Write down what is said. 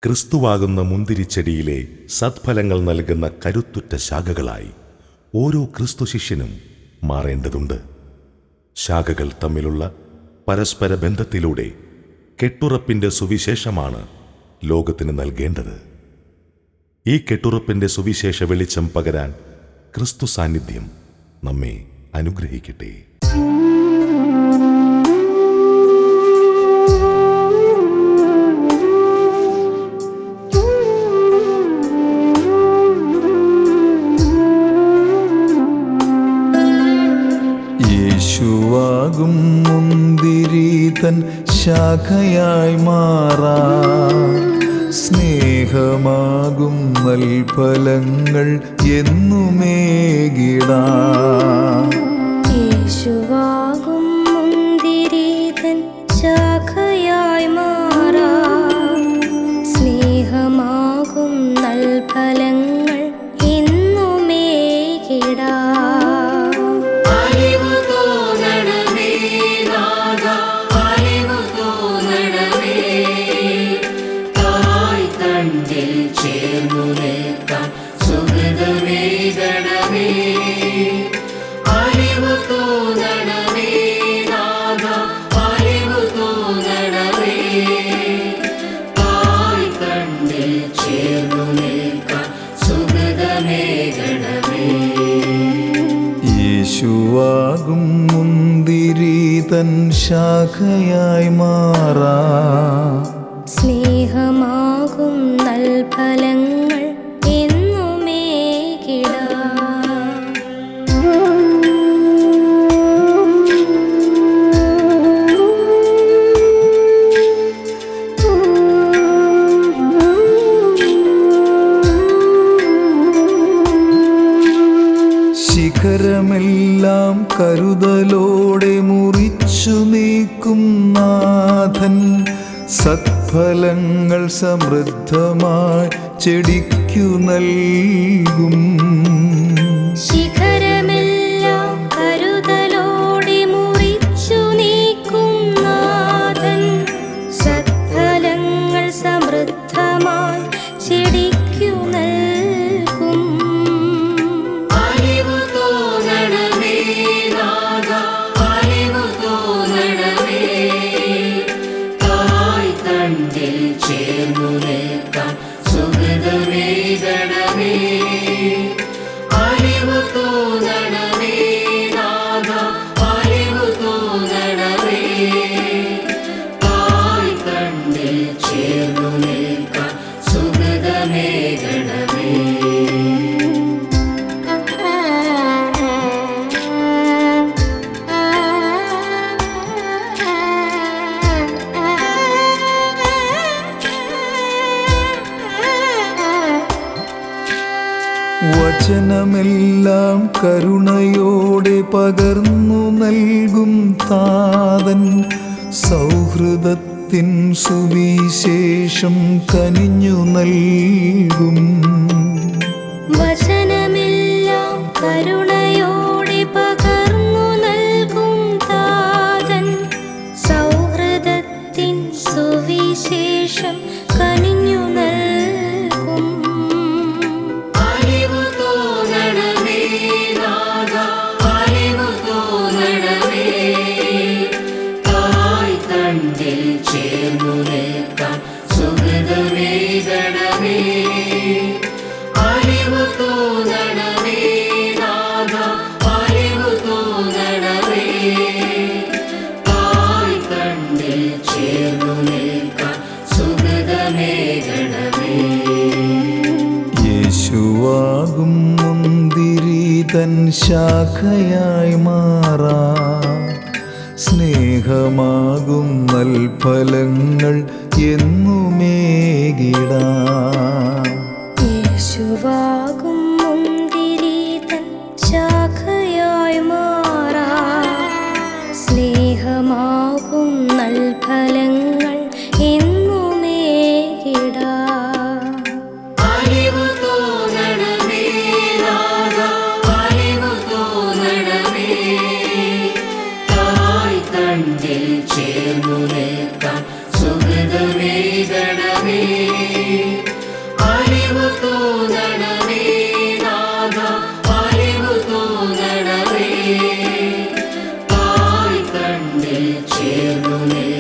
ക്രിസ്തുവാകുന്ന മുന്തിരിച്ചെടിയിലെ സത്ഫലങ്ങൾ നൽകുന്ന കരുത്തുറ്റ ശാഖകളായി ഓരോ ക്രിസ്തു ശിഷ്യനും മാറേണ്ടതുണ്ട് ശാഖകൾ തമ്മിലുള്ള പരസ്പര ബന്ധത്തിലൂടെ കെട്ടുറപ്പിന്റെ സുവിശേഷമാണ് ലോകത്തിന് നൽകേണ്ടത് ഈ കെട്ടുറപ്പിന്റെ സുവിശേഷ വെളിച്ചം പകരാൻ ക്രിസ്തു സാന്നിധ്യം നമ്മെ അനുഗ്രഹിക്കട്ടെ യേശുവാകും മുന്തിരീതൻ ശാഖയായി മാറാ സ്നേഹമാകും നൽഫലങ്ങൾ എന്നുമേകിടാ യേശുവാകും മുന്തിരീതൻ ശാഖയായി മാറാ സ്നേഹമാകും നൽഫലങ്ങൾ എന്നുമേകിടാ അറിവു തോന്നണമേ നാഥ അറിവു തോന്നണമേ തായ് തണ്ടിൽ ചേർന്നു നിൽക്കാം സുഹൃതമേകണമേ അറിവു തോന്നണമേ നാഥ അറിവു തോന്നണമേ തായ് തണ്ടിൽ ചേർന്നു നിൽക്കാം സുഹൃതമേകണമേ യേശുവാകും മുന്തിരീതൻ ശാഖയായി മാറാ സ്നേഹമാകും നൽഫലങ്ങൾ എന്നുമേകിടാ ശിഖരമെല്ലാം കരുതലോടെ മുറിച്ചു നീക്കും നാഥൻ സത്ഫലങ്ങൾ സമൃദ്ധമായി ചെടിക്കു നൽകും ശിഖരമെല്ലാം കരുതലോടെ മുറിച്ചു നീക്കും നാഥൻ സത്ഫലങ്ങൾ സമൃദ്ധമായി ചെടിക്കു നൽകും അറിവു തോന്നണമേ നാഥ അറിവു തോന്നണമേ തായ് തണ്ടിൽ ചേർന്നു നിൽക്കാം സുഹൃതമേകണമേ അറിവു തോന്നണമേ നാഥ അറിവു തോന്നണമേ തായ് തണ്ടിൽ ചേർന്നു നിൽക്കാം സുഹൃതമേകണമേ വചനമെല്ലാം കരുണയോടെ പകർന്നു നൽകും താതൻ സൗഹൃദത്തിൻ സുവിശേഷം കനിഞ്ഞു നൽകും വചനമെല്ലാം കരുണയോടെ പകർന്നു നൽകും താതൻ സൗഹൃദത്തിൻ സുവിശേഷം കനിഞ്ഞു നൽകും അറിവു തോന്നണമേ നാഥ അറിവു തോന്നണമേ തായ് തണ്ടിൽ ചേർന്നു നിൽക്കാം സുഹൃതമേകണമേ അറിവു തോന്നണമേ നാഥ അറിവു തോന്നണമേ തായ് തണ്ടിൽ ചേർന്നു നിൽക്കാം സുഹൃതമേകണമേ യേശുവാകും മുന്തിരീതൻ ശാഖയായി മാറാ സ്നേഹമാകും നൽഫലങ്ങൾ എന്നുമേകിടാ യേശുവാകും മുന്തിരീതൻ ശാഖയായി മാറാ സ്നേഹമാകും നൽഫലങ്ങൾ എന്നുമേകിടാ അറിവു തോന്നണമേ നാഥ അറിവു തോന്നണമേ തായ് തണ്ടിൽ ചേർന്നു നിൽക്കാം സുഹൃതമേകണമേ അലിവു തോന്നണമേ നാഥ അലിവു തോന്നണമേ തായ് കണ്ണിൽ ചേർന്നു നിൽക്കാൻ